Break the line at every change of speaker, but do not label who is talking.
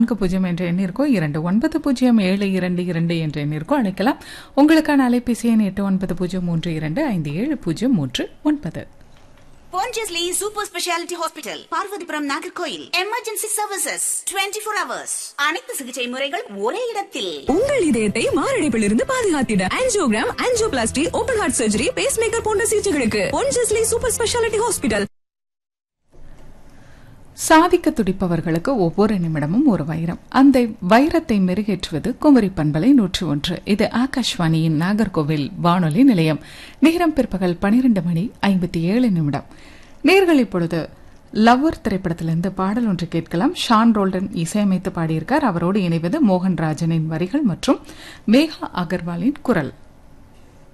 நான்கு பூஜ்ஜியம் என்ற எண்ணிற்கோ இரண்டு ஒன்பது பூஜ்ஜியம் ஏழு இரண்டு இரண்டு என்ற எண்ணிற்கோ அழைக்கலாம் உங்களுக்கான அலைபேசி எண் எட்டு ஒன்பது பூஜ்ஜியம் மூன்று இரண்டு ஐந்து ஏழு பூஜ்ஜியம் மூன்று ஒன்பது
Pondicherry Super Speciality Hospital, Parvathipuram Nagercoil emergency services 24 four hours அனைத்து சிகிச்சை முறைகள் ஒரே இடத்தில்
உங்கள் இதயத்தை மாரடைப்பிலிருந்து பாதுகாத்திட angiogram angioplasty open heart surgery pacemaker போன்ற சிகிச்சைகளுக்கு பொன்ஜஸ்லி சூப்பர் ஸ்பெஷாலிட்டி ஹாஸ்பிட்டல்
சாதிக்க துடிப்பவர்களுக்கு ஒவ்வொரு நிமிடமும் ஒரு வைரம் அந்த வைரத்தை மெருகேற்றுவது குமரி பண்பலை நூற்று ஒன்று இது ஆகாஷ்வாணியின் நாகர்கோவில் வானொலி நிலையம் நேரம் பிற்பகல் பனிரெண்டு மணி ஐம்பத்தி ஏழு நிமிடம் நேர்கள் இப்பொழுது லவ்வர் திரைப்படத்திலிருந்து பாடல் ஒன்று கேட்கலாம் ஷான் ரோல்டன் இசையமைத்து பாடியிருக்கார் அவரோடு இணைவது மோகன் ராஜனின் வரிகள் மற்றும் மேகா அகர்வாலின் குரல்